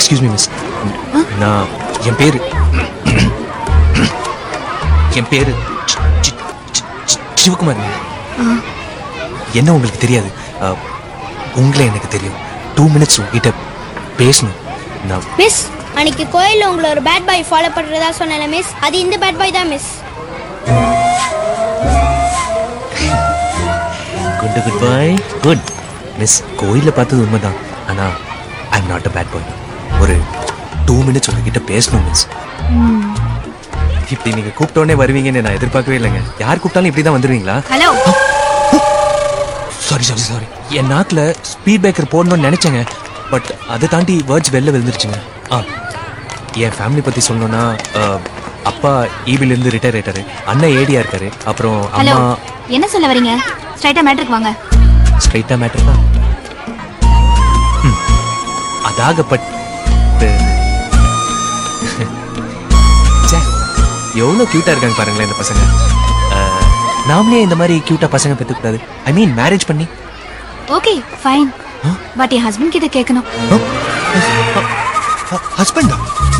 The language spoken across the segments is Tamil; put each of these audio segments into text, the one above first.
எக்ஸ்கியூஸ் மீ மிஸ் நான் என் பேரு என் பேரு சி- சி- சி- சி- சிவகுமார் ma'am. என்ன உங்களுக்கு தெரியாது அஹ், உங்களை எனக்கு தெரியும் டூ மினிட்ஸ் உங்ககிட்ட பேசணும் நான் மிஸ் அன்னைக்கு கோயில்ல உங்களை ஒரு பேட் பாய் ஃபாலோ பண்றதா சொன்னேன் மிஸ் அது இந்த பேட் பாய் தான் miss good good boy good miss கோயிலில் பார்த்தது உண்மைதான் ஆனால் I am not a bad boy ஒரு டூ மினிட்ஸ் உங்ககிட்ட பேசணும் மிஸ் இப்படி நீங்க கூப்பிட்டோன்னே வருவீங்கன்னு நான் எதிர்பார்க்கவே இல்லைங்க யார் கூப்பிட்டாலும் இப்படி தான் வந்துருவீங்களா ஹலோ சாரி சாரி சாரி என் நாக்கில் ஸ்பீட் பிரேக்கர் போடணும்னு நினைச்சேங்க பட் அதை தாண்டி வேர்ட்ஸ் வெளில விழுந்துருச்சுங்க ஆ என் ஃபேமிலி பற்றி சொல்லணும்னா அஹ், அப்பா EB ல இருந்து ரிட்டையர் ஆயிட்டாரு அண்ணன் ஏடியா இருக்காரு அப்புறம் ஹலோ அம்மா என்ன சொல்ல வரீங்க ஸ்ட்ரைட்டா மேட்ருக்கு வாங்க ஸ்ட்ரைட்டாக மேட்டர் தான் ம், அதாகப்பட்டு ச்சே, எவ்வளோ க்யூட்டாக இருக்காங்க பாருங்களேன் இந்த பசங்க அஹ், நாமளே இந்த மாதிரி க்யூட்டாக பசங்க பெற்றுக்கூடாது ஐ மீன் மேரேஜ் பண்ணி ஓகே ஃபைன் பட் என் ஹஸ்பண்ட் கிட்ட கேட்கணும் ஹஸ்பண்டா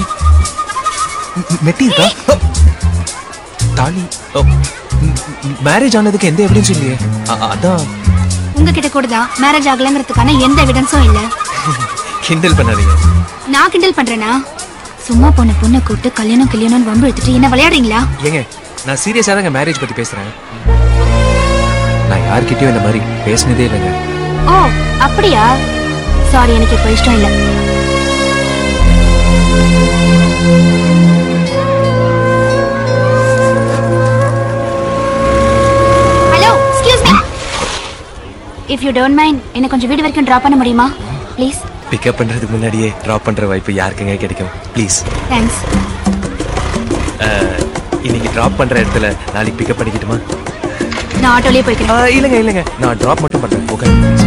மெட்டி இருக்கா தாலி மேரேஜ் ஆனதுக்கு எந்த எவிடன்ஸும் இல்லையே அ- அ- அதான் உங்ககிட்ட கூட தான் மேரேஜ் ஆகலங்கிறதுக்கான எந்த எவிடன்ஸும் இல்ல கிண்டல் பண்ணாதீங்க நான் கிண்டல் பண்றேனா சும்மா பொண்ணு பொண்ணை கூப்பிட்டு கல்யாணம் கல்யாணம்னு வம்பு எடுத்துட்டு என்ன விளையாடுறீங்களா ஏங்க நான் சீரியஸாக தாங்க மேரேஜ் பற்றி பேசுகிறேன் நான் யார்கிட்டயும் இந்த மாதிரி பேசினதே இல்லைங்க ஓ அப்படியா சாரி எனக்கு இப்போ இஷ்டம் இல்ல hello excuse me if you don't mind என்ன கொஞ்சம் வீடு வரைக்கும் ட்ராப் பண்ண முடியுமா ப்ளீஸ் பிக்கப் பண்ணுறதுக்கு முன்னாடியே ட்ராப் பண்ணுற வாய்ப்பு யாருக்குங்க கிடைக்கும் ப்ளீஸ் தேங்க்ஸ் இன்னைக்கு ட்ராப் பண்ணுற இடத்துல நாளைக்கு பிக்கப் பண்ணிக்கிட்டுமா நான் ஆட்டோலயே போய்க்கிறேன் இல்லைங்க இல்லைங்க நான் ட்ராப் மட்டும் பண்ணுறேன் ஓகே